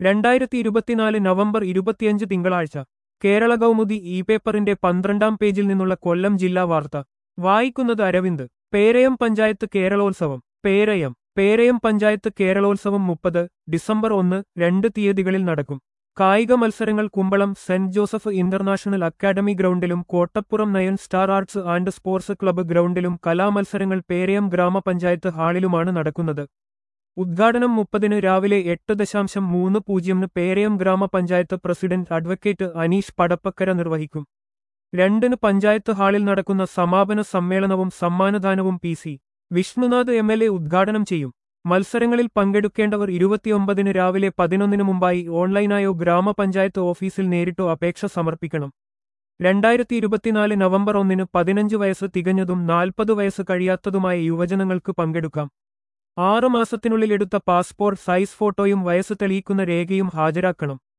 രണ്ടായിരത്തി ഇരുപത്തിനാല് നവംബർ ഇരുപത്തിയഞ്ച് തിങ്കളാഴ്ച കേരള കൗമുദി ഇ പേപ്പറിന്റെ പന്ത്രണ്ടാം പേജിൽ നിന്നുള്ള കൊല്ലം ജില്ലാ വാർത്ത വായിക്കുന്നത് അരവിന്ദ് പേരയം പഞ്ചായത്ത് കേരളോത്സവം പേരയം പേരയം പഞ്ചായത്ത് കേരളോത്സവം മുപ്പത് ഡിസംബർ ഒന്ന് രണ്ട് തീയതികളിൽ നടക്കും കായിക മത്സരങ്ങൾ Kumbalam Saint Joseph International Academy ഗ്രൗണ്ടിലും Kottappuram Nine Star Arts and Sports Club ഗ്രൗണ്ടിലും കലാമത്സരങ്ങൾ പേരയം ഗ്രാമപഞ്ചായത്ത് ഹാളിലുമാണ് നടക്കുന്നത് ഉദ്ഘാടനം മുപ്പതിന് രാവിലെ എട്ട് ദശാംശം മൂന്ന് പൂജ്യമിന് പേരയം ഗ്രാമപഞ്ചായത്ത് പ്രസിഡന്റ് അഡ്വക്കേറ്റ് അനീഷ് പടപ്പക്കര നിർവഹിക്കും രണ്ടിന് പഞ്ചായത്ത് ഹാളിൽ നടക്കുന്ന സമാപന സമ്മേളനവും സമ്മാനദാനവും P C Vishnunath M L A ഉദ്ഘാടനം ചെയ്യും മത്സരങ്ങളിൽ പങ്കെടുക്കേണ്ടവർ ഇരുപത്തിയൊമ്പതിന് രാവിലെ പതിനൊന്നിന് മുമ്പായി ഓൺലൈനായോ ഗ്രാമപഞ്ചായത്ത് ഓഫീസിൽ നേരിട്ടോ അപേക്ഷ സമർപ്പിക്കണം രണ്ടായിരത്തി ഇരുപത്തിനാല് നവംബർ ഒന്നിന് പതിനഞ്ച് വയസ്സ് തികഞ്ഞതും നാൽപ്പത് വയസ്സ് കഴിയാത്തതുമായ യുവജനങ്ങൾക്ക് പങ്കെടുക്കാം ആറു മാസത്തിനുള്ളിൽ എടുത്ത പാസ്പോർട്ട് സൈസ് ഫോട്ടോയും വയസ്സ് തെളിയിക്കുന്ന രേഖയും ഹാജരാക്കണം